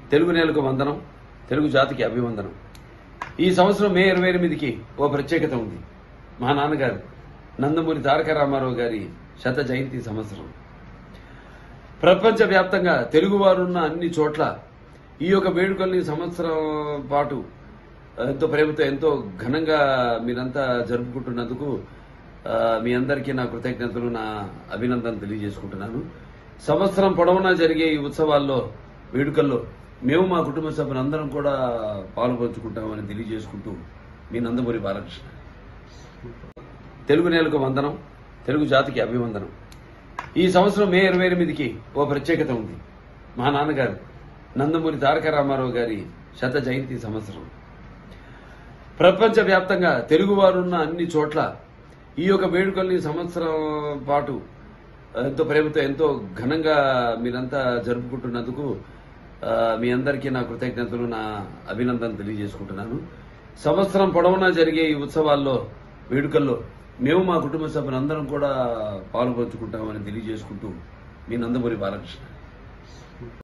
తెలుగు నేలకు వందనం తెలుగు జాతికి అభివందనం ఈ సంవత్సరం మే ఇరవై ఎనిమిదికి ఓ ప్రత్యేకత ఉంది మా నాన్నగారు నందమూరి తారక రామారావు గారి శత జయంతి సంవత్సరం ప్రపంచ వ్యాప్తంగా తెలుగువారున్న అన్ని చోట్ల ఈ యొక్క వేడుకల్ని సంవత్సరం పాటు ఎంతో ప్రేమతో ఎంతో ఘనంగా మీరంతా జరుపుకుంటున్నందుకు ఆ, మీ అందరికీ నా కృతజ్ఞతలు నా అభినందనలు తెలియజేసుకుంటున్నాను సంవత్సరం పొడవునా జరిగే ఈ ఉత్సవాల్లో వేడుకల్లో మేము మా కుటుంబ సభ్యులందరం కూడా పాల్పంచుకుంటామని తెలియజేసుకుంటూ మీ నందమూరి బాలకృష్ణ తెలుగు నేలకు వందనం తెలుగు జాతికి అభివందనం ఈ సంవత్సరం మే ఇరవై ఎనిమిదికి ఓ ప్రత్యేకత ఉంది మా నాన్నగారు నందమూరి తారక రామారావు గారి శత జయంతి సంవత్సరం ప్రపంచ వ్యాప్తంగా తెలుగువారున్న అన్ని చోట్ల ఈ యొక్క వేడుకల్ని సంవత్సరం పాటు ఎంతో ప్రేమతో ఎంతో ఘనంగా మీరంతా జరుపుకుంటున్నందుకు ఆ, మీ అందరికీ నా కృతజ్ఞతలు నా అభినందనలు తెలియజేసుకుంటున్నాను సంవత్సరం పొడవునా జరిగే ఈ ఉత్సవాల్లో వేడుకల్లో మేము మా కుటుంబ సభ్యులందరం కూడా పాల్పంచుకుంటామని తెలియజేసుకుంటూ మీ నందమూరి బాలకృష్ణ